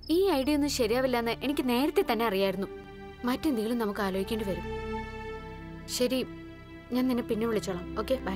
ഈ ഐഡിയ ഒന്നും ശരിയാവില്ലെന്ന് എനിക്ക് നേരത്തെ തന്നെ അറിയായിരുന്നു മറ്റെന്തെങ്കിലും നമുക്ക് ആലോചിക്കേണ്ടി വരും ശരി ഞാൻ നിന്നെ പിന്നെ വിളിച്ചോളാം ഓക്കെ ബൈ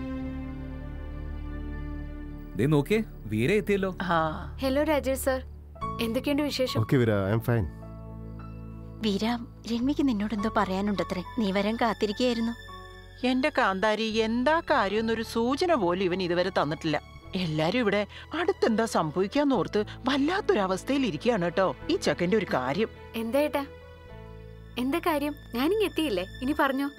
ദേ നോക്കിയേ വീര എത്തിയല്ലോ ആ ഹലോ രാജേഷ് സർ എന്തൊക്കെയുണ്ട് വിശേഷം okay Veera I am fine Veera രൺമിക്ക് നിന്നോടെന്തോ പറയാനുണ്ടത്രേ നീ വരാൻ കാത്തിരിക്കുകയായിരുന്നു എന്റെ കാന്താരി എന്താ കാര്യമെന്നൊരു സൂചന പോലും ഇവൻ ഇതുവരെ തന്നിട്ടില്ല എല്ലാരും ഇവിടെ അടുത്തെന്താ സംഭവിക്കാന്നോർത്ത് വല്ലാത്തൊരവസ്ഥയിൽ ഇരിക്കുകയാണ് കേട്ടോ ഈ ചെക്കന്റെ ഒരു കാര്യം എന്താ ഏട്ടാ എന്താ കാര്യം ഞാനിങ്ങ് എത്തിയില്ലേ ഇനി പറഞ്ഞോ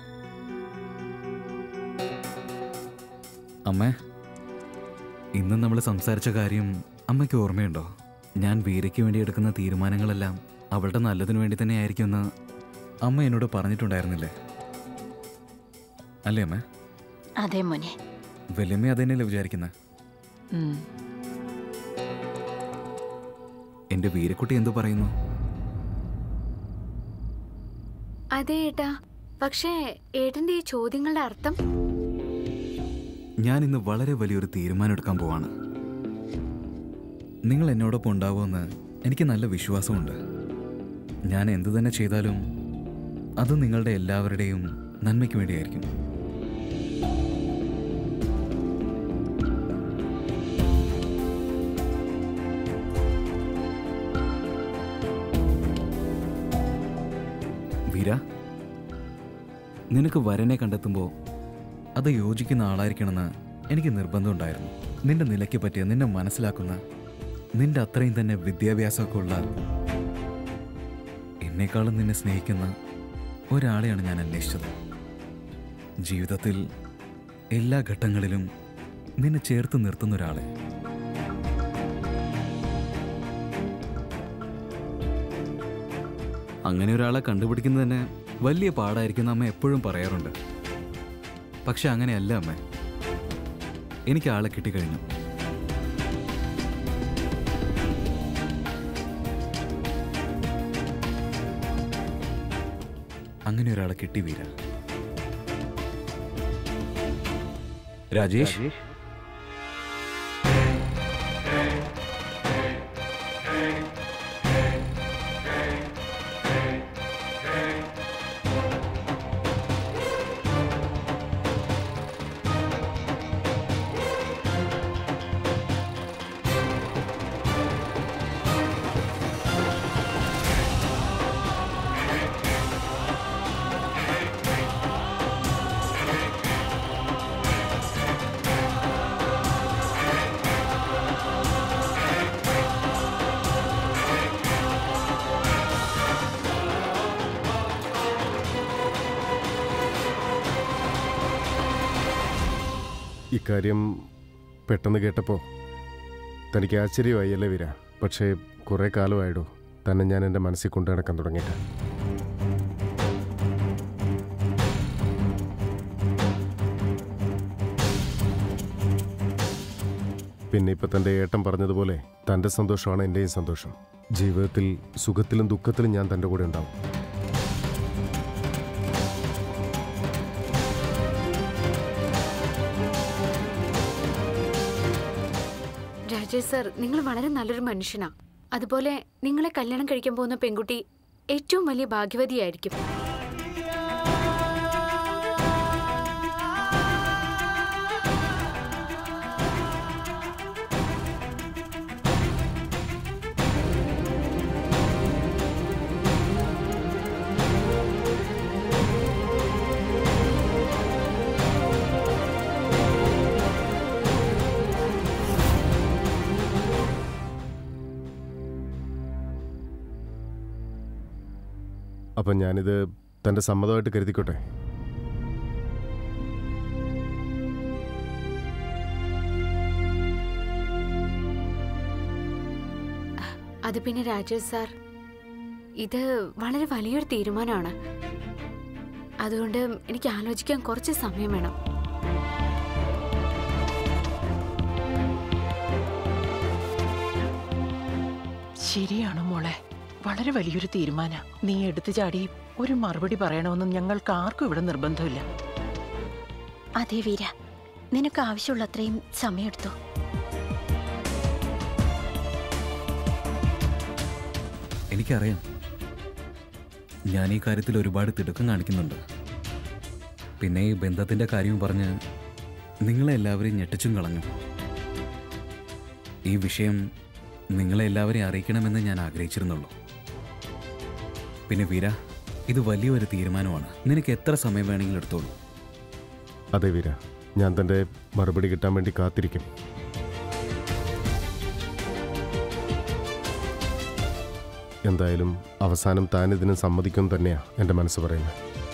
അമ്മേ ഇന്ന് നമ്മൾ സംസാരിച്ച കാര്യം അമ്മയ്ക്ക് ഓർമ്മയുണ്ടോ ഞാൻ വീരയ്ക്ക് വേണ്ടി എടുക്കുന്ന തീരുമാനങ്ങളെല്ലാം അവളുടെ നല്ലതിനു വേണ്ടി തന്നെ ആയിരിക്കുമെന്ന് അമ്മ എന്നോട് പറഞ്ഞിട്ടുണ്ടായിരുന്നില്ലേ അല്ലേ അമ്മ അതെ മോനെ വലിയമ്മ അതന്നെയല്ലേ വിചാരിക്കുന്നത് ഉം. എൻ്റെ വീരക്കുട്ടി എന്തു പറയുന്നു അതെ ഏട്ടാ പക്ഷേ ഏട്ടന്റെ ഈ ചോദ്യങ്ങളുടെ അർത്ഥം ഞാൻ ഇന്ന് വളരെ വലിയൊരു തീരുമാനം എടുക്കാൻ പോവാണ് നിങ്ങൾ എന്നോടൊപ്പം ഉണ്ടാവുമെന്ന് എനിക്ക് നല്ല വിശ്വാസമുണ്ട് ഞാൻ എന്തു തന്നെ ചെയ്താലും അത് നിങ്ങളുടെ എല്ലാവരുടെയും നന്മയ്ക്ക് വേണ്ടിയായിരിക്കും വീര നിനക്ക് വരനെ കണ്ടെത്തുമ്പോൾ അത് യോജിക്കുന്ന ആളായിരിക്കണമെന്ന് എനിക്ക് നിർബന്ധമുണ്ടായിരുന്നു നിന്റെ നിലയ്ക്ക് പറ്റിയ നിന്നെ മനസ്സിലാക്കുന്ന നിന്റെ അത്രയും തന്നെ വിദ്യാഭ്യാസമൊക്കെ ഉള്ള എന്നെക്കാളും നിന്നെ സ്നേഹിക്കുന്ന ഒരാളെയാണ് ഞാൻ അന്വേഷിച്ചത് ജീവിതത്തിൽ എല്ലാ ഘട്ടങ്ങളിലും നിന്നെ ചേർത്ത് നിർത്തുന്ന ഒരാളെ അങ്ങനെ ഒരാളെ കണ്ടുപിടിക്കുന്നത് തന്നെ വലിയ പാടായിരിക്കും അമ്മ എപ്പോഴും പറയാറുണ്ട് പക്ഷെ അങ്ങനെയല്ല അമ്മ എനിക്ക് ആളെ കിട്ടിക്കഴിഞ്ഞു അങ്ങനെ ഒരാളെ കിട്ടി വീര രാജേഷ് ഇക്കാര്യം പെട്ടെന്ന് കേട്ടപ്പോൾ തനിക്ക് ആശ്ചര്യമായി അല്ലേ വിര പക്ഷേ കുറേ കാലമായിടോ തന്നെ ഞാൻ എൻ്റെ മനസ്സിൽ കൊണ്ടു നടക്കാൻ തുടങ്ങിയിട്ട് പിന്നെ ഇപ്പം തൻ്റെ ഏട്ടൻ പറഞ്ഞതുപോലെ തൻ്റെ സന്തോഷമാണ് എൻ്റെയും സന്തോഷം ജീവിതത്തിൽ സുഖത്തിലും ദുഃഖത്തിലും ഞാൻ തൻ്റെ കൂടെ ഉണ്ടാവും രാജേഷ് സർ നിങ്ങൾ വളരെ നല്ലൊരു മനുഷ്യനാ അതുപോലെ നിങ്ങളെ കല്യാണം കഴിക്കാൻ പോകുന്ന പെൺകുട്ടി ഏറ്റവും വലിയ ഭാഗ്യവതിയായിരിക്കും അപ്പം ഞാനിത് തൻ്റെ സമ്മതമായിട്ട് കരുതിക്കോട്ടെ അത് പിന്നെ രാജേഷ് സാർ ഇത് വളരെ വലിയൊരു തീരുമാനമാണ് അതുകൊണ്ട് എനിക്ക് ആലോചിക്കാൻ കുറച്ച് സമയം വേണം ശരിയാണ് മോളെ വളരെ വലിയൊരു തീരുമാന നീ എടുത്തു ചാടി ഒരു മറുപടി പറയണമെന്നും ഞങ്ങൾക്ക് ആർക്കും ഇവിടെ നിർബന്ധമില്ല അതെ വീര നിനക്ക് ആവശ്യമുള്ള അത്രയും സമയമെടുത്തു എനിക്കറിയാം ഞാൻ ഈ കാര്യത്തിൽ ഒരുപാട് തിടുക്കം കാണിക്കുന്നുണ്ട് പിന്നെ ഈ ബന്ധത്തിൻ്റെ കാര്യവും പറഞ്ഞ് നിങ്ങളെ എല്ലാവരെയും ഞെട്ടിച്ചും കളഞ്ഞു ഈ വിഷയം നിങ്ങളെ എല്ലാവരെയും അറിയിക്കണമെന്ന് ഞാൻ ആഗ്രഹിച്ചിരുന്നുള്ളൂ പിന്നെ വീര ഇത് വലിയൊരു തീരുമാനമാണ് നിനക്ക് എത്ര സമയം വേണമെങ്കിലും എടുത്തോളൂ അതെ വീര ഞാൻ തൻ്റെ മറുപടി കിട്ടാൻ വേണ്ടി കാത്തിരിക്കും എന്തായാലും അവസാനം താൻ ഇതിന് സമ്മതിക്കും തന്നെയാ എൻ്റെ മനസ്സ് പറയുന്നത്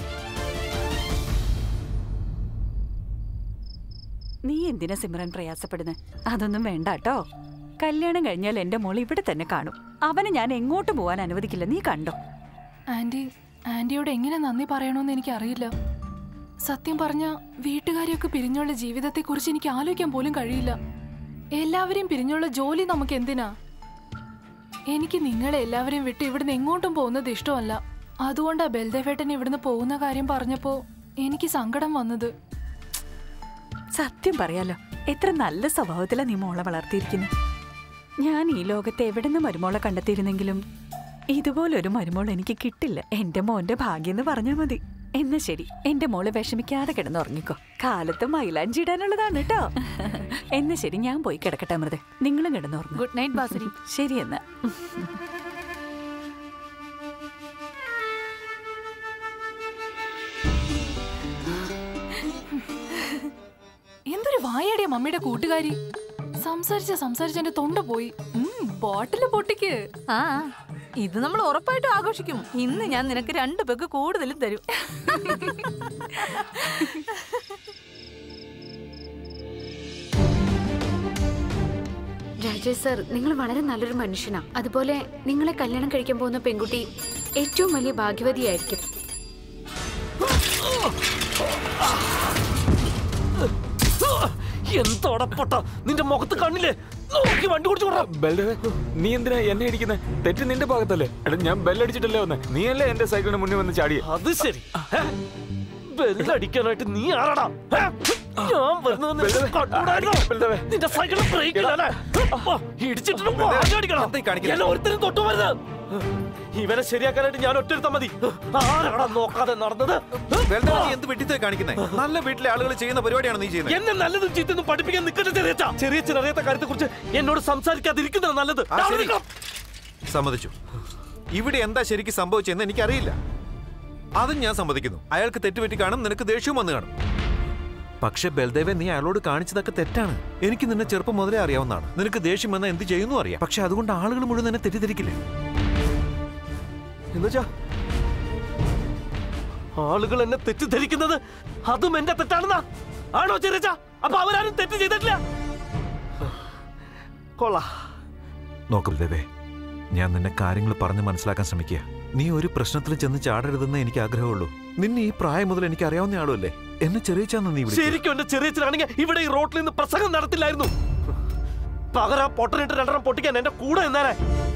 നീ എന്തിനാ സിമ്രൻ പ്രയാസപ്പെടുന്നത് അതൊന്നും വേണ്ട കേട്ടോ കല്യാണം കഴിഞ്ഞാൽ എന്റെ മോൾ ഇവിടെ തന്നെ കാണും അവനെ ഞാൻ എങ്ങോട്ടും പോവാൻ അനുവദിക്കില്ല നീ കണ്ടോ ആന്റി ആന്റിയോട് എങ്ങനെ നന്ദി പറയണമെന്ന് എനിക്കറിയില്ല സത്യം പറഞ്ഞ വീട്ടുകാരെയൊക്കെ പിരിഞ്ഞുള്ള ജീവിതത്തെക്കുറിച്ച് എനിക്ക് ആലോചിക്കാൻ പോലും കഴിയില്ല എല്ലാവരെയും പിരിഞ്ഞുള്ള ജോലി നമുക്ക് എന്തിനാ എനിക്ക് നിങ്ങളെ എല്ലാവരെയും വിട്ട് ഇവിടുന്ന് എങ്ങോട്ടും പോകുന്നത് ഇഷ്ടമല്ല അതുകൊണ്ടാ ബൽദേവേട്ടൻ ഇവിടുന്ന് പോകുന്ന കാര്യം പറഞ്ഞപ്പോ എനിക്ക് സങ്കടം വന്നത് സത്യം പറയാലോ എത്ര നല്ല സ്വഭാവത്തിലാ നീ മോളെ വളർത്തിയിരിക്കുന്നത് ഞാൻ ഈ ലോകത്ത് എവിടെ നിന്ന് മരുമോളെ കണ്ടെത്തിയിരുന്നെങ്കിലും ഇതുപോലൊരു മരുമോൾ എനിക്ക് കിട്ടില്ല എന്റെ മോന്റെ ഭാഗ്യം എന്ന് പറഞ്ഞാൽ മതി എന്നാ ശരി എന്റെ മോള് വിഷമിക്കാതെ കിടന്നുറങ്ങിക്കോ കാലത്ത് മൈലാഞ്ചി ഇടാനുള്ളതാണ് കേട്ടോ എന്നാ ശരി ഞാൻ പോയി കിടക്കട്ടെ അമൃത നിങ്ങളും കിടന്നുറങ്ങും ഗുഡ് നൈറ്റ് ബാസുരി ശരി എന്നാ എന്തൊരു വായടിയ മമ്മിയുടെ കൂട്ടുകാരി സംസാരിച്ച സംസാരിച്ച എന്റെ തൊണ്ട പോയി ബോട്ടില് പൊട്ടിക്ക് ആ ഇത് നമ്മൾ ഉറപ്പായിട്ടും ആഘോഷിക്കും ഇന്ന് ഞാൻ നിനക്ക് രണ്ട് പേർക്ക് കൂടുതലും തരും രാജേഷ് സർ നിങ്ങൾ വളരെ നല്ലൊരു മനുഷ്യനാ അതുപോലെ നിങ്ങളെ കല്യാണം കഴിക്കാൻ പോകുന്ന പെൺകുട്ടി ഏറ്റവും വലിയ ഭാഗ്യവതിയായിരിക്കും എന്തോടെ പൊട്ട നിന്റെ മുഖത്ത് കണ്ണില്ലേ നോക്കി വണ്ടി കുടിച്ചു കൊണ്ടാ ബൽദേവേ നീ എന്തിനാ എന്നെ ഇടിക്കുന്നത് തെറ്റ് നിന്റെ ഭാഗത്തല്ലേ എടാ ഞാൻ ബെല്ലടിച്ചിട്ടല്ലേ വന്നേ നീയല്ലേ എന്റെ സൈക്കിളിന് മുന്നിൽ വന്ന് ചാടിയേ അത് ശരി ഹേ? ബെല്ലടിക്കാനായിട്ട് നീ ആരടാ ഹേ? ഞാൻ വരുന്നത് നിനക്ക് കണ്ടൂടായിരുന്നോ? ബൽദേവേ നിന്റെ സൈക്കിളിൽ ബ്രേക്ക് ഇല്ലല്ലേ അപ്പോ ഇടിച്ചിട്ട് വാചടിക്കണം എന്നെ ഒരുത്തരും തൊട്ടു വരുന്നത് ഇവനെ ശരിയാക്കാനായിട്ട് ഞാൻ ഒറ്റരുത്താൻ മതി ആരാടാ നോക്കാതെ നടന്നത് വെറുതെ നീ എന്ത് വെട്ടിത്തേ കാണിക്കുന്നേ നല്ല വീട്ടിലെ ആളുകൾ ചെയ്യുന്ന പരിപാടിയാണ് നീ ചെയ്യുന്നത് എന്നെ നല്ലതും ചീത്തൊന്നും പഠിപ്പിക്കാൻ നിൽക്കുന്ന ചെറിയ ചെറിയ അറിയാത്ത കാര്യത്തെ കുറിച്ച് എന്നോട് സംസാരിക്കാതിരിക്കുന്നതാണ് നല്ലത് ആ, അവിടെ ശരി. നിൽക്കണം. സമ്മതിച്ചു ഇവിടെ എന്താ ശരിക്കും സംഭവിച്ചതെന്ന് എനിക്കറിയില്ല അതും ഞാൻ സമ്മതിക്കുന്നു അയാൾക്ക് തെറ്റുപറ്റി കാണും നിനക്ക് ദേഷ്യവും വന്നു കാണും പക്ഷെ ബൽദേവെ നീ അയാളോട് കാണിച്ചതൊക്കെ തെറ്റാണ് എനിക്ക് നിന്നെ ചെറുപ്പം മുതലേ അറിയാവുന്നതാണ് നിനക്ക് ദേഷ്യം വന്നാൽ എന്ത് ചെയ്യുന്നു അറിയാം പക്ഷെ അതുകൊണ്ട് ആളുകൾ മുഴുവൻ നിന്നെ തെറ്റിദ്ധരിക്കില്ലേ എന്നുവെച്ചാ ആളുകൾ എന്നെ തെറ്റിദ്ധരിക്കുന്നത് അതും എന്റെ തെറ്റാണെന്നാ ആണോ ചെറിയ അപ്പൊ അവരാരും തെറ്റ് ചെയ്തിട്ടില്ല കൊള്ളാ നോക്ക് ബൽദേവേ ഞാൻ നിന്നെ കാര്യങ്ങൾ പറഞ്ഞ് മനസ്സിലാക്കാൻ ശ്രമിക്കുക നീ ഒരു പ്രശ്നത്തിൽ ചെന്ന് ചാടരുതെന്ന് എനിക്ക് ആഗ്രഹമുള്ളൂ നിന്നെ ഈ പ്രായം മുതൽ എനിക്ക് അറിയാവുന്ന ആളുമല്ലേ എന്നെ ചെറിയ നീ വിളിച്ചത്. ശരിക്കും എന്റെ ചെറിയച്ഛനാണെങ്കിൽ ഇവിടെ ഈ റോട്ടിൽ നിന്ന് പ്രസംഗം നടത്തില്ലായിരുന്നു പകരം ആ പൊട്ടനിട്ട് രണ്ടെണ്ണം പൊട്ടിക്കാൻ എന്റെ കൂടെ നിന്നേനെ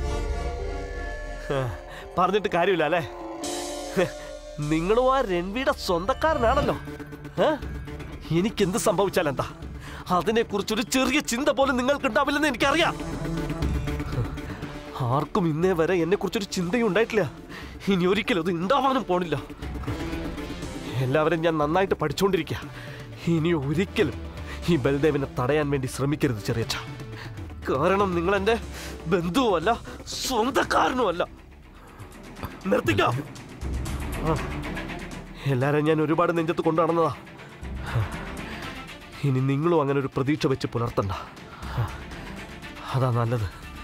ഹ്, പറഞ്ഞിട്ട് കാര്യമില്ല അല്ലേ ഹ്, നിങ്ങളും ആ രൺവിയുടെ സ്വന്തക്കാരനാണല്ലോ ഹ്? എനിക്കെന്ത് സംഭവിച്ചാൽ എന്താ അതിനെക്കുറിച്ചൊരു ചെറിയ ചിന്ത പോലും നിങ്ങൾക്ക് ഉണ്ടാവില്ലെന്ന് എനിക്കറിയാം ഹ്, ആർക്കും ഇന്നേ വരെ എന്നെ കുറിച്ചൊരു ചിന്തയും ഉണ്ടായിട്ടില്ല ഇനി ഒരിക്കലും അത് ഉണ്ടാവാനും പോണില്ല എല്ലാവരും ഞാൻ നന്നായിട്ട് പഠിച്ചുകൊണ്ടിരിക്കുക ഇനി ഒരിക്കലും ഈ ബൽദേവിനെ തടയാൻ വേണ്ടി ശ്രമിക്കരുത് ചെറിയച്ഛ കാരണം നിങ്ങൾ എന്റെ ബന്ധുവുമല്ല സ്വന്തക്കാരനുമല്ല നിർത്തിക്കാം ആ, എല്ലാരും ഞാൻ ഒരുപാട് നെഞ്ചത്ത് കൊണ്ടു നടന്നതാ ഇനി നിങ്ങളും അങ്ങനെ ഒരു പ്രതീക്ഷ വെച്ച് പുലർത്തണ്ട അതാ നല്ലത്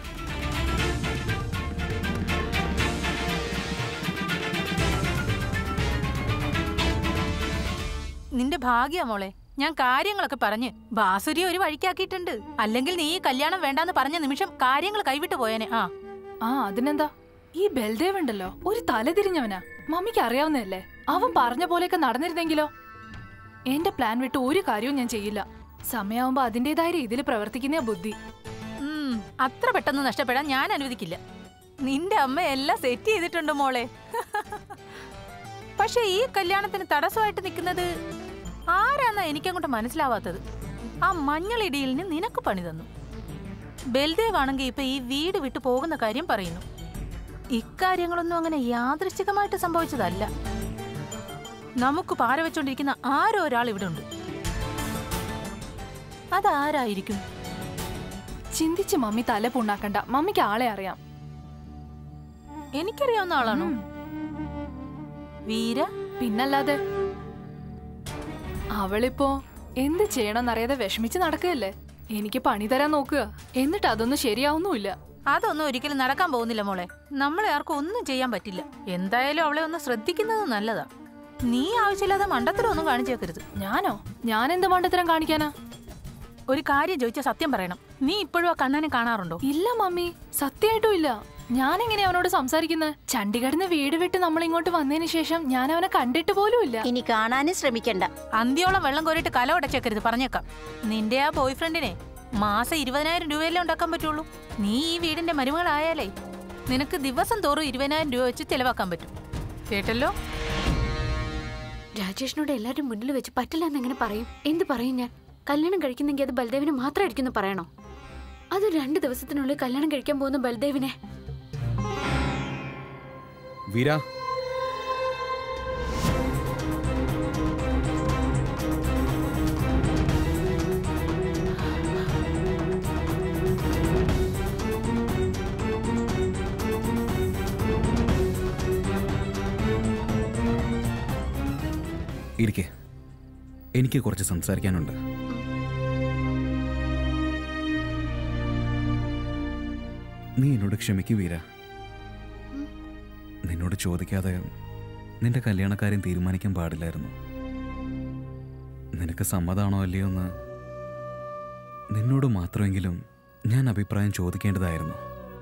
നിന്റെ ഭാഗ്യ മോളെ ഞാൻ കാര്യങ്ങളൊക്കെ പറഞ്ഞ് ബാസുരി ഒരു വഴിക്കാക്കിയിട്ടുണ്ട് അല്ലെങ്കിൽ നീ ഈ കല്യാണം വേണ്ടാന്ന് പറഞ്ഞ നിമിഷം കാര്യങ്ങൾ കൈവിട്ടു പോയേനെ ആ ആ അതിനെന്താ ഈ ബൽദേവ് ഉണ്ടല്ലോ ഒരു തലതിരിഞ്ഞവനാ മമ്മിക്ക് അറിയാവുന്നതല്ലേ അവൻ പറഞ്ഞ പോലെയൊക്കെ നടന്നിരുന്നെങ്കിലോ എന്റെ പ്ലാൻ വിട്ട് ഒരു കാര്യവും ഞാൻ ചെയ്യില്ല സമയാവുമ്പോ അതിന്റേതായ രീതിയിൽ പ്രവർത്തിക്കുന്ന ബുദ്ധി ഉം, അത്ര പെട്ടെന്ന് നഷ്ടപ്പെടാൻ ഞാൻ അനുവദിക്കില്ല നിന്റെ അമ്മ എല്ലാം സെറ്റ് ചെയ്തിട്ടുണ്ട് മോളെ പക്ഷെ ഈ കല്യാണത്തിന് തടസ്സമായിട്ട് നിൽക്കുന്നത് ആരാന്നാ എനിക്കങ്ങോട്ട് മനസ്സിലാവാത്തത് ആ മഞ്ഞളിടിയിലിന് നിനക്ക് പണി തന്നു ബൽദേവ് ആണെങ്കിൽ ഇപ്പൊ ഈ വീട് വിട്ടു പോകുന്ന കാര്യം പറയുന്നു ഇക്കാര്യങ്ങളൊന്നും അങ്ങനെ യാദൃശ്ചികമായിട്ട് സംഭവിച്ചതല്ല നമുക്ക് പാര വെച്ചോണ്ടിരിക്കുന്ന ആരോ ഒരാൾ ഇവിടെ ഉണ്ട് അതാരായിരിക്കും ചിന്തിച്ച് മമ്മി തല പുണ്ണാക്കണ്ട മമ്മിക്ക് ആളെ അറിയാം എനിക്കറിയാവുന്ന ആളാണോ വീര പിന്നല്ലാതെ അവളിപ്പോ എന്ത് ചെയ്യണമെന്നറിയാതെ വിഷമിച്ച് നടക്കുകയല്ലേ എനിക്ക് പണി തരാൻ നോക്കുക എന്നിട്ട് അതൊന്നും ശരിയാവുന്നുമില്ല അതൊന്നും ഒരിക്കലും നടക്കാൻ പോകുന്നില്ല മോളെ നമ്മളെ ആർക്കും ഒന്നും ചെയ്യാൻ പറ്റില്ല എന്തായാലും അവളെ ഒന്ന് ശ്രദ്ധിക്കുന്നത് നല്ലതാ നീ ആവശ്യമില്ലാതെ മണ്ടത്തരം ഒന്നും കാണിച്ചേക്കരുത് ഞാനോ ഞാൻ എന്ത് മണ്ടത്തരം കാണിക്കാനാ ഒരു കാര്യം ചോദിച്ചാൽ സത്യം പറയണം നീ ഇപ്പോഴും ആ കണ്ണനെ കാണാറുണ്ടോ ഇല്ല മമ്മി സത്യമായിട്ടും ഇല്ല ഞാൻ എങ്ങനെ അവനോട് സംസാരിക്കുന്നത് ചണ്ഡീഗഡിന്ന് വീട് വിട്ട് നമ്മൾ ഇങ്ങോട്ട് വന്നതിന് ശേഷം ഞാൻ അവനെ കണ്ടിട്ട് പോലും ഇല്ല ഇനി കാണാനും ശ്രമിക്കണ്ട അന്ത്യോളം വെള്ളം കോരിട്ട് കല ഉടച്ചേക്കരുത് പറഞ്ഞേക്കാം നിന്റെ ആ ബോയ് ഫ്രണ്ടിനെ മാസം ഇരുപതിനായിരം രൂപയല്ലേ ഉണ്ടാക്കാൻ പറ്റുള്ളൂ നീ ഈ വീടിന്റെ മരുമകളായാലേ നിനക്ക് ദിവസം തോറും ഇരുപതിനായിരം രൂപ വെച്ച് ചെലവാക്കാൻ പറ്റും കേട്ടല്ലോ രാജേഷിനോട് എല്ലാവരും മുന്നിൽ വെച്ച് പറ്റില്ല എന്ന് എങ്ങനെ പറയും എന്ത് പറയും ഞാൻ കല്യാണം കഴിക്കുന്നെങ്കിൽ അത് ബൽദേവിന് മാത്രമായിരിക്കും എന്ന് പറയണോ അത് രണ്ട് ദിവസത്തിനുള്ളിൽ കല്യാണം കഴിക്കാൻ പോകുന്ന ബൽദേവിനെ വീര ഇരിക്കെ എനിക്ക് കുറച്ച് സംസാരിക്കാനുണ്ട് നീ എന്നോട് ക്ഷമിക്കൂ വീര നിന്നോട് ചോദിക്കാതെ നിന്റെ കല്യാണക്കാര്യം തീരുമാനിക്കാൻ പാടില്ലായിരുന്നു നിനക്ക് സമ്മതാണോ അല്ലയോ എന്ന് നിന്നോട് മാത്രമെങ്കിലും ഞാൻ അഭിപ്രായം ചോദിക്കേണ്ടതായിരുന്നു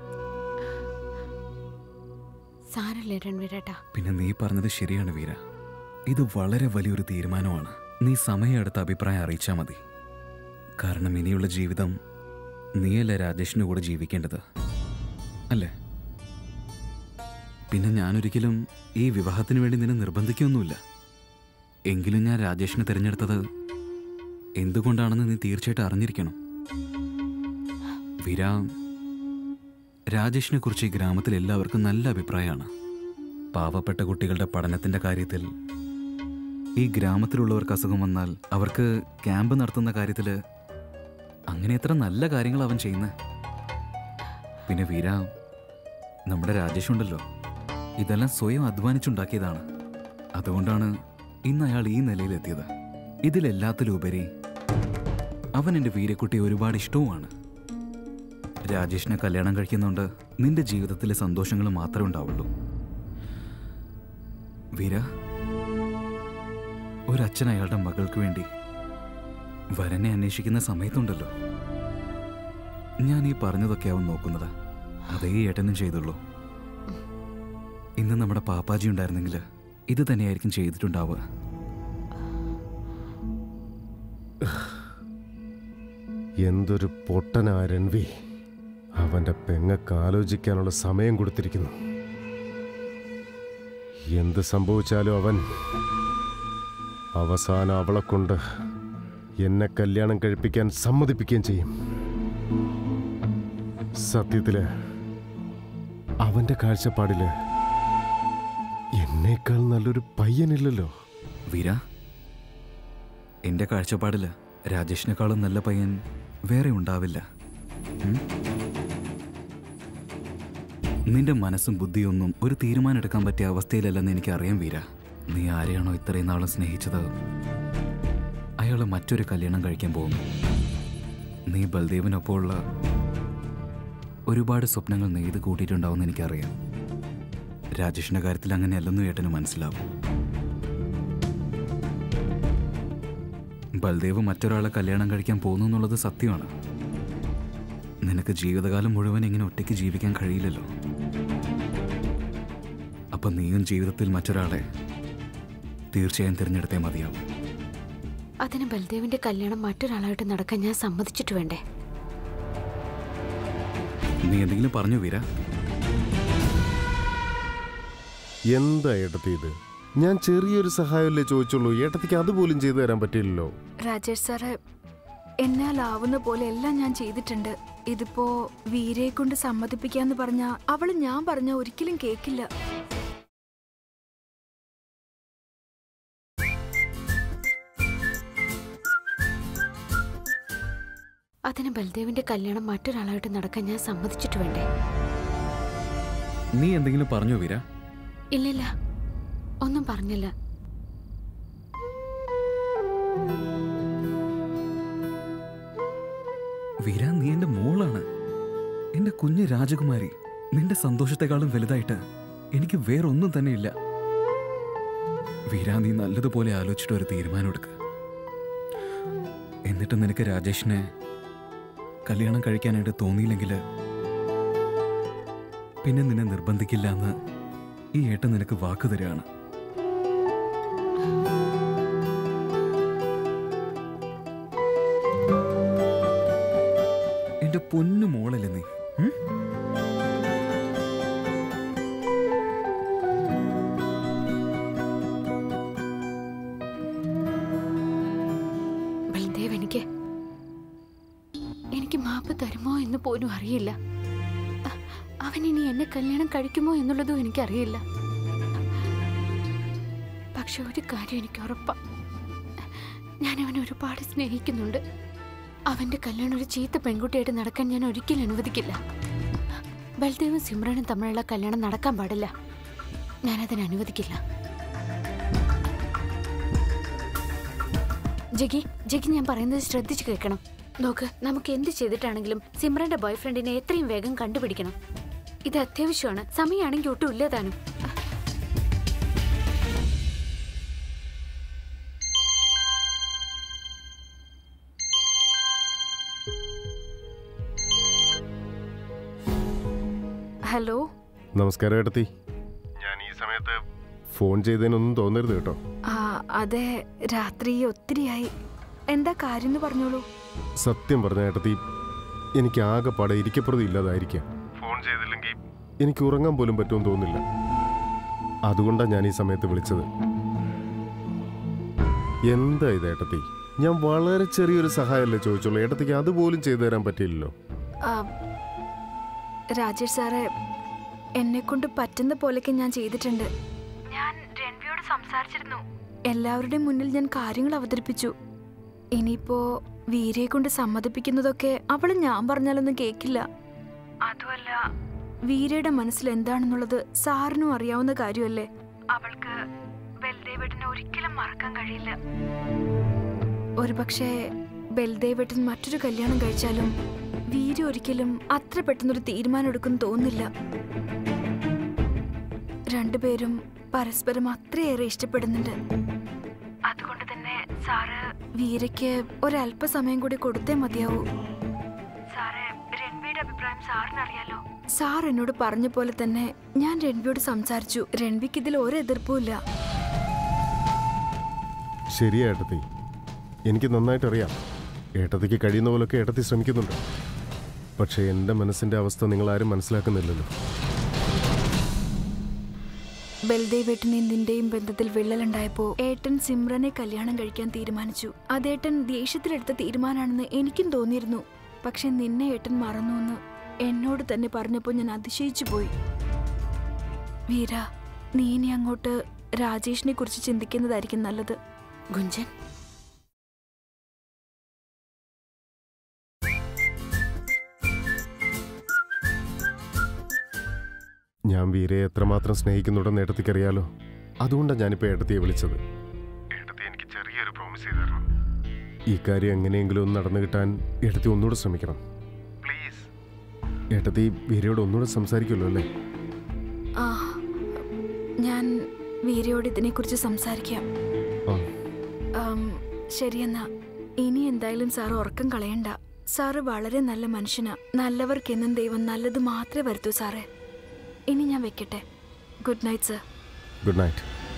സാരല്ലേ രൺവീരേട്ടാ പിന്നെ നീ പറഞ്ഞത് ശരിയാണ് വീര ഇത് വളരെ വലിയൊരു തീരുമാനമാണ് നീ സമയമെടുത്ത് അഭിപ്രായം അറിയിച്ചാൽ മതി കാരണം ഇനിയുള്ള ജീവിതം നീയല്ല രാജേഷിൻ്റെ കൂടെ ജീവിക്കേണ്ടത് അല്ലേ പിന്നെ ഞാനൊരിക്കലും ഈ വിവാഹത്തിന് വേണ്ടി നിന്നെ നിർബന്ധിക്കൊന്നുമില്ല എങ്കിലും ഞാൻ രാജേഷിനെ തിരഞ്ഞെടുത്തത് എന്തുകൊണ്ടാണെന്ന് നീ തീർച്ചയായിട്ടും അറിഞ്ഞിരിക്കണം വീര രാജേഷിനെ കുറിച്ച് ഈ ഗ്രാമത്തിൽ എല്ലാവർക്കും നല്ല അഭിപ്രായമാണ് പാവപ്പെട്ട കുട്ടികളുടെ പഠനത്തിന്റെ കാര്യത്തിൽ ഈ ഗ്രാമത്തിലുള്ളവർക്ക് അസുഖം വന്നാൽ അവർക്ക് ക്യാമ്പ് നടത്തുന്ന കാര്യത്തിൽ അങ്ങനെ എത്ര നല്ല കാര്യങ്ങൾ അവൻ ചെയ്യുന്നത് പിന്നെ വീര നമ്മുടെ രാജേഷ് ഉണ്ടല്ലോ ഇതെല്ലാം സ്വയം അധ്വാനിച്ചുണ്ടാക്കിയതാണ് അതുകൊണ്ടാണ് ഇന്ന് അയാൾ ഈ നിലയിലെത്തിയത് ഇതിലെല്ലാത്തിലുപരി അവൻ എൻ്റെ വീരക്കുട്ടി ഒരുപാട് ഇഷ്ടവുമാണ് രാജേഷിനെ കല്യാണം കഴിക്കുന്നുണ്ട് നിന്റെ ജീവിതത്തിലെ സന്തോഷങ്ങൾ മാത്രമേ ഉണ്ടാവുള്ളൂ വീര ഒരച്ഛൻ അയാളുടെ മകൾക്ക് വേണ്ടി വരനെ അന്വേഷിക്കുന്ന സമയത്തുണ്ടല്ലോ ഞാൻ ഈ പറഞ്ഞതൊക്കെ അവൻ നോക്കുന്നത് അതേ ഏട്ടനും ചെയ്തുള്ളൂ ഇന്ന് നമ്മുടെ പാപ്പാജി ഉണ്ടായിരുന്നെങ്കിൽ ഇത് തന്നെയായിരിക്കും ചെയ്തിട്ടുണ്ടാവുക എന്തൊരു പൊട്ടനാ രൺവി അവന്റെ പെങ്ങക്ക് ആലോചിക്കാനുള്ള സമയം കൊടുത്തിരിക്കുന്നു എന്ത് സംഭവിച്ചാലും അവൻ അവസാനം അവളെ കൊണ്ട് എന്നെ കല്യാണം കഴിപ്പിക്കാൻ സമ്മതിപ്പിക്കുകയും ചെയ്യും സത്യത്തില് അവന്റെ കാഴ്ചപ്പാടില് എന്നേക്കാൾ നല്ലൊരു പയ്യനില്ലല്ലോ വീര എൻ്റെ കാഴ്ചപ്പാടില് രാജേഷിനേക്കാളും നല്ല പയ്യൻ വേറെ ഉണ്ടാവില്ല ഉം? നിന്റെ മനസ്സും ബുദ്ധിയൊന്നും ഒരു തീരുമാനം എടുക്കാൻ പറ്റിയ അവസ്ഥയിലല്ലെന്ന് എനിക്കറിയാം വീര നീ ആരെയാണോ ഇത്രയും നാളും സ്നേഹിച്ചത് അയാൾ മറ്റൊരു കല്യാണം കഴിക്കാൻ പോകുന്നു നീ ബൽദേവിനൊപ്പമുള്ള ഒരുപാട് സ്വപ്നങ്ങൾ നെയ്ത് കൂട്ടിയിട്ടുണ്ടാവുമെന്ന് എനിക്കറിയാം രാജേഷിന്റെ കാര്യത്തിൽ അങ്ങനെയല്ലെന്നും ഏട്ടന് മനസ്സിലാവും ബൽദേവ് മറ്റൊരാളെ കല്യാണം കഴിക്കാൻ പോകുന്നു എന്നുള്ളത് സത്യമാണ് നിനക്ക് ജീവിതകാലം മുഴുവൻ ഇങ്ങനെ ഒറ്റയ്ക്ക് ജീവിക്കാൻ കഴിയില്ലല്ലോ അപ്പൊ നീയും ജീവിതത്തിൽ മറ്റൊരാളെ തീർച്ചയായും തിരഞ്ഞെടുത്തേ മതിയാവും അതിന് ബൽദേവിന്റെ കല്യാണം മറ്റൊരാളായിട്ട് നടക്കാൻ ഞാൻ സമ്മതിച്ചിട്ട് വേണ്ടേ നീ എന്തെങ്കിലും പറഞ്ഞു വീര എന്താ ഏട്ടത്തി ഇത് ഞാൻ ചെറിയൊരു സഹായമല്ലേ ചോദിച്ചുള്ളൂ ഏട്ടത്തിക്ക് അതുപോലും ചെയ്തു തരാൻ പറ്റില്ലല്ലോ രാജേഷ് സാറ് എന്നാലാവുന്ന പോലെ എല്ലാം ഞാൻ ചെയ്തിട്ടുണ്ട് ഇതിപ്പോ വീരയെ കൊണ്ട് സമ്മതിപ്പിക്കാന്ന് പറഞ്ഞ അവള് ഞാൻ പറഞ്ഞ ഒരിക്കലും കേക്കില്ല അതിന് ബൽദേവിന്റെ കല്യാണം മറ്റൊരാളായിട്ട് നടക്കാൻ ഞാൻ സമ്മതിച്ചിട്ട് വേണ്ടേ നീ എന്തെങ്കിലും പറഞ്ഞോ വീര ഇല്ലില്ല ഒന്നും പറഞ്ഞില്ല വീര നീ എന്റെ മോളാണ് എന്റെ കുഞ്ഞു രാജകുമാരി നിന്റെ സന്തോഷത്തെക്കാളും വലുതായിട്ട് എനിക്ക് വേറൊന്നും തന്നെ ഇല്ല വീര നീ നല്ലതുപോലെ ആലോചിച്ചിട്ട് ഒരു തീരുമാനം എടുക്ക എന്നിട്ട് നിനക്ക് രാജേഷിനെ കല്യാണം കഴിക്കാനായിട്ട് തോന്നിയില്ലെങ്കിൽ പിന്നെ നിന്നെ നിർബന്ധിക്കില്ല എന്ന് ഈ ഏട്ടൻ നിനക്ക് വാക്ക് തരികയാണ് എന്റെ പൊന്നു മോളല്ലേ നീ ഉം? ബൽദേവ് എനിക്ക് എനിക്ക് മാപ്പ് തരുമോ എന്ന് പോലും അറിയില്ല അ- അവൻ ഇനി എന്നെ കല്യാണം കഴിക്കുമോ എന്നുള്ളതും എനിക്കറിയില്ല പക്ഷെ ഒരു കാര്യം എനിക്ക് ഉറപ്പാ ഞാൻ അവനെ ഒരുപാട് സ്നേഹിക്കുന്നുണ്ട് അവന്റെ കല്യാണം ഒരു ചീത്ത പെൺകുട്ടിയായിട്ട് നടക്കാൻ ഞാൻ ഒരിക്കലും അനുവദിക്കില്ല ബൽദേവും സിമ്രനും തമ്മിലുള്ള കല്യാണം നടക്കാൻ പാടില്ല ഞാനതിന് അനുവദിക്കില്ല ജഗി ജഗി ഞാൻ പറയുന്നത് ശ്രദ്ധിച്ചു കേൾക്കണം നോക്ക് നമുക്ക് എന്ത് ചെയ്തിട്ടാണെങ്കിലും സിമ്രന്റെ ബോയ്ഫ്രണ്ടിനെ എത്രയും വേഗം കണ്ടുപിടിക്കണം ഇത് അത്യാവശ്യമാണ് സമയമാണെങ്കിൽ ഒട്ടും ഇല്ലതാനും ഹലോ നമസ്കാരം ഏട്ടത്തി ഞാൻ ഈ സമയത്ത് ഫോൺ ചെയ്തതിനൊന്നും തോന്നരുത് കേട്ടോ ആ അതെ രാത്രി ഒത്തിരിയായി എന്താ കാര്യം എന്ന് പറഞ്ഞോളൂ സത്യം പറഞ്ഞ ഏട്ടത്തി എനിക്ക് ആകെപ്പാടെ ഇരിക്കപ്രതി ഇല്ലാതായിരിക്കാം ഫോൺ ചെയ്തില്ലെങ്കിൽ എനിക്ക് ഉറങ്ങാൻ പോലും പറ്റുമെന്ന് തോന്നില്ല അതുകൊണ്ടാണ് ഞാൻ ഈ സമയത്ത് വിളിച്ചത് എന്താ ഇത് ഏട്ടത്തി ഞാൻ വളരെ ചെറിയൊരു സഹായമല്ലേ ചോദിച്ചുള്ളൂ ഏട്ടത്തിക്ക് അതുപോലും ചെയ്തു തരാൻ പറ്റിയില്ലല്ലോ ആ, രാജേഷ് സാറെ എന്നെ കൊണ്ട് പറ്റുന്ന പോലെയൊക്കെ ഞാൻ ചെയ്തിട്ടുണ്ട് ഞാൻ രൺവിയോട് സംസാരിച്ചിരുന്നു എല്ലാവരുടെയും മുന്നിൽ ഞാൻ കാര്യങ്ങൾ അവതരിപ്പിച്ചു ഇനിയിപ്പോ വീരയെ കൊണ്ട് സമ്മതിപ്പിക്കുന്നതൊക്കെ അവള് ഞാൻ പറഞ്ഞാലൊന്നും കേക്കില്ല അതുമല്ല വീരയുടെ മനസ്സിൽ എന്താണെന്നുള്ളത് സാറിനും അറിയാവുന്ന കാര്യമല്ലേ അവൾക്ക് ബൽദേവേട്ടനെ ഒരിക്കലും മറക്കാൻ കഴിയില്ല ഒരുപക്ഷെ ബൽദേവേട്ടൻ മറ്റൊരു കല്യാണം കഴിച്ചാലും വീര ഒരിക്കലും അത്ര പെട്ടെന്നൊരു തീരുമാനം എടുക്കും തോന്നില്ല രണ്ടുപേരും പരസ്പരം അത്രയേറെ ഇഷ്ടപ്പെടുന്നുണ്ട് അതുകൊണ്ട് തന്നെ സാറ് വീരയ്ക്ക് ഒരല്പസമയം കൂടി കൊടുത്തേ മതിയാവൂ സാറേ രൺവിയുടെ അഭിപ്രായം സാറിന് അറിയാലോ സാർ എന്നോട് പറഞ്ഞ പോലെ തന്നെ ഞാൻ രൺവിയോട് സംസാരിച്ചു രൺവിക്ക് ഇതിൽ ഒരു എതിർപ്പുമില്ല ശരിയാ ഏട്ടത്തി എനിക്ക് നന്നായിട്ട് അറിയാം ഏട്ടത്തിക്ക് കഴിയുന്ന പോലൊക്കെ ഏട്ടത്തി ശ്രമിക്കുന്നുണ്ട് പക്ഷേ എൻ്റെ മനസ്സിൻ്റെ അവസ്ഥ നിങ്ങൾ ആരും മനസ്സിലാക്കുന്നില്ലല്ലോ ബൽദേവേട്ടനെയും നിന്റെയും ബന്ധത്തിൽ വിള്ളലുണ്ടായപ്പോ ഏട്ടൻ സിമ്രനെ കല്യാണം കഴിക്കാൻ തീരുമാനിച്ചു അതേട്ടൻ ദേഷ്യത്തിലെടുത്ത തീരുമാനമാണെന്ന് എനിക്കും തോന്നിയിരുന്നു പക്ഷെ നിന്നെ ഏട്ടൻ മറന്നു എന്ന് എന്നോട് തന്നെ പറഞ്ഞപ്പോൾ ഞാൻ അതിശയിച്ചു പോയി വീര നീ ഇനി അങ്ങോട്ട് രാജേഷിനെ കുറിച്ച് ചിന്തിക്കുന്നതായിരിക്കും നല്ലത് ഗുഞ്ചൻ ഞാൻ വീരയെ എത്രമാത്രം സ്നേഹിക്കുന്നുണ്ടെന്ന് ഏട്ടത്തിക്കറിയാലോ അതുകൊണ്ടാണ് ഞാനിപ്പോൾ ഏട്ടത്തിയെ വിളിച്ചത് ഏട്ടത്തി എനിക്ക് ചെറിയൊരു പ്രോമിസ് ചെയ്തു തരണം ഈ കാര്യം എങ്ങനെയെങ്കിലും ഒന്ന് നടന്നു കിട്ടാൻ ഏട്ടത്തി ഒന്നുകൂടെ ശ്രമിക്കണം പ്ലീസ് ഏട്ടത്തി വീരയോട് ഒന്നുകൂടെ സംസാരിക്കുമല്ലോ അല്ലേ ആ ഞാൻ വീരയോട് ഇതിനെക്കുറിച്ച് സംസാരിക്കാം ആ ആം, ശരിയെന്നാ ഇനി എന്തായാലും സാർ ഉറക്കം കളയണ്ട സാറ് വളരെ നല്ല മനുഷ്യനാ നല്ലവർക്കെന്നും ദൈവം നല്ലത് മാത്രമേ വരുത്തൂ സാറേ ഇനി ഞാൻ വെക്കട്ടെ good night sir good night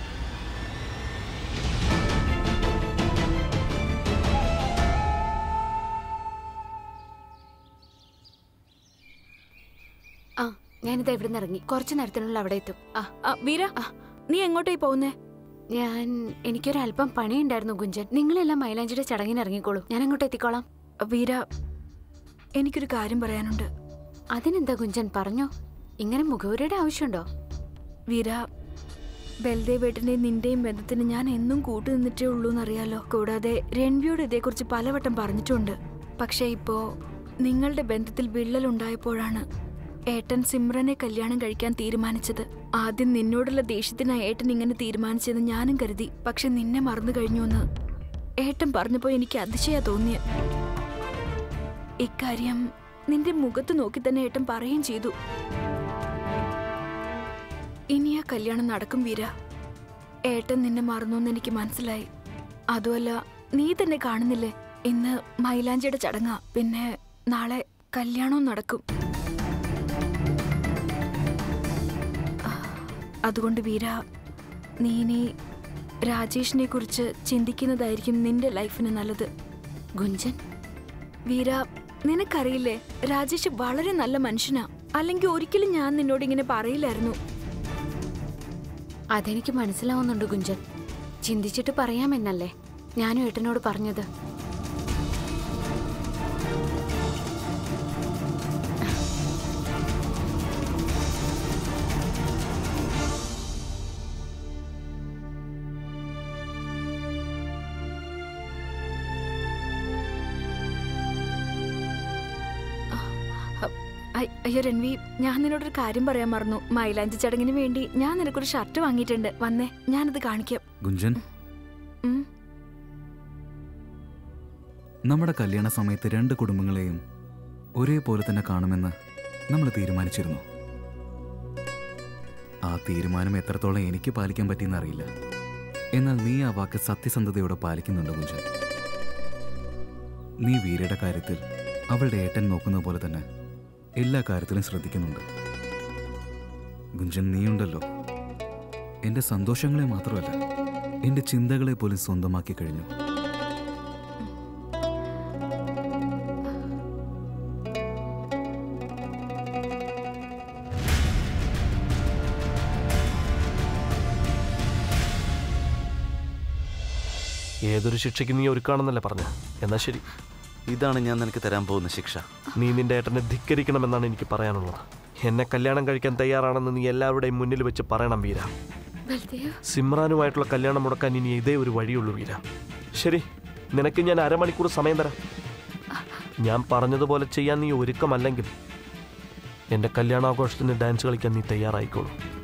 ആ ഞാനിതാ ഇവിടെ നിന്ന് ഇറങ്ങി കുറച്ചു നേരത്തിനുള്ളിൽ അവിടെ എത്തും ആ വീര നീ എങ്ങോട്ടായി പോകുന്നേ ഞാൻ എനിക്കൊരു അല്പം പണിയുണ്ടായിരുന്നു ഗുഞ്ചൻ നിങ്ങളെല്ലാം മൈലാഞ്ചിയുടെ ചടങ്ങിന് ഇറങ്ങിക്കോളൂ ഞാൻ അങ്ങോട്ട് എത്തിക്കോളാം വീര എനിക്കൊരു കാര്യം പറയാനുണ്ട് അതിനെന്താ കുഞ്ചൻ പറഞ്ഞോ ഇങ്ങനെ മുഖവരിയുടെ ആവശ്യമുണ്ടോ വീര ബൽദേവേട്ടനെ നിന്റെയും ബന്ധത്തിന് ഞാൻ എന്നും കൂട്ടു നിന്നിട്ടേ ഉള്ളൂ എന്നറിയാലോ കൂടാതെ രൺവിയോട് ഇതേക്കുറിച്ച് പലവട്ടം പറഞ്ഞിട്ടുണ്ട് പക്ഷേ ഇപ്പോ നിങ്ങളുടെ ബന്ധത്തിൽ വിള്ളലുണ്ടായപ്പോഴാണ് ഏട്ടൻ സിമ്രനെ കല്യാണം കഴിക്കാൻ തീരുമാനിച്ചത് ആദ്യം നിന്നോടുള്ള ദേഷ്യത്തിനായി ഏട്ടൻ ഇങ്ങനെ തീരുമാനിച്ചെന്ന് ഞാനും കരുതി പക്ഷെ നിന്നെ മറന്നു കഴിഞ്ഞുവെന്ന് ഏട്ടൻ പറഞ്ഞപ്പോ എനിക്ക് അതിശയാ തോന്നിയ ഇക്കാര്യം നിന്റെ മുഖത്ത് നോക്കി തന്നെ ഏട്ടൻ പറയുകയും ചെയ്തു ഇനി ആ കല്യാണം നടക്കും വീര ഏട്ടൻ നിന്നെ മറന്നു എന്ന് എനിക്ക് മനസ്സിലായി അതുമല്ല നീ തന്നെ കാണുന്നില്ലേ ഇന്ന് മൈലാഞ്ചിയുടെ ചടങ്ങാ പിന്നെ നാളെ കല്യാണവും നടക്കും ആ, അതുകൊണ്ട് വീര നീ ഇനി രാജേഷിനെ കുറിച്ച് ചിന്തിക്കുന്നതായിരിക്കും നിന്റെ ലൈഫിന് നല്ലത് ഗുഞ്ചൻ വീര നിനക്കറിയില്ലേ രാജേഷ് വളരെ നല്ല മനുഷ്യനാ അല്ലെങ്കിൽ ഒരിക്കലും ഞാൻ നിന്നോട് ഇങ്ങനെ പറയില്ലായിരുന്നു അതെനിക്ക് മനസ്സിലാവുന്നുണ്ട് ഗുഞ്ചൻ ചിന്തിച്ചിട്ട് പറയാമെന്നല്ലേ ഞാനും ഏട്ടനോട് പറഞ്ഞത് അയ്- അയ്യോ രൺവി ഞാൻ നിന്നോടൊരു കാര്യം പറയാൻ മറന്നു മൈലാഞ്ചി ചടങ്ങിന് വേണ്ടി ഞാൻ നിനക്കൊരു ഷർട്ട് വാങ്ങിയിട്ടുണ്ട് വന്നേ ഞാനത് കാണിക്കാം ഗുഞ്ചൻ ഉം. നമ്മുടെ കല്യാണ സമയത്ത് രണ്ട് കുടുംബങ്ങളെയും ഒരേപോലെ തന്നെ കാണുമെന്ന് നമ്മൾ തീരുമാനിച്ചിരുന്നു ആ തീരുമാനം എത്രത്തോളം എനിക്ക് പാലിക്കാൻ പറ്റിയെന്ന് അറിയില്ല എന്നാൽ നീ ആ വാക്ക് സത്യസന്ധതയോടെ പാലിക്കുന്നുണ്ട് കുഞ്ചൻ നീ വീരയുടെ കാര്യത്തിൽ അവളുടെ ഏട്ടൻ നോക്കുന്നത് പോലെ തന്നെ എല്ലാ കാര്യത്തിലും ശ്രദ്ധിക്കുന്നുണ്ട് ഗുഞ്ചൻ നീയുണ്ടല്ലോ എൻ്റെ സന്തോഷങ്ങളെ മാത്രമല്ല എൻ്റെ ചിന്തകളെ പോലും സ്വന്തമാക്കി കഴിഞ്ഞു ഏതൊരു ശിക്ഷയ്ക്ക് നീ ഒരുക്കാണെന്നല്ലേ പറഞ്ഞ എന്നാ ശരി ഇതാണ് ഞാൻ നിനക്ക് തരാൻ പോകുന്ന ശിക്ഷ നീ നിന്റെ ഏട്ടനെ ധിക്കരിക്കണമെന്നാണ് എനിക്ക് പറയാനുള്ളത് എന്നെ കല്യാണം കഴിക്കാൻ തയ്യാറാണെന്ന് നീ എല്ലാവരുടെയും മുന്നിൽ വെച്ച് പറയണം വീര ബൽദേവ് സിമ്രാനുമായിട്ടുള്ള കല്യാണം മുടക്കാൻ ഇനി ഇതേ ഒരു വഴിയുള്ളൂ വീര ശരി നിനക്ക് ഞാൻ അരമണിക്കൂർ സമയം തരാം ഞാൻ പറഞ്ഞതുപോലെ ചെയ്യാൻ നീ ഒരുക്കമല്ലെങ്കിൽ എൻ്റെ കല്യാണാഘോഷത്തിന് ഡാൻസ് കളിക്കാൻ നീ തയ്യാറായിക്കോളൂ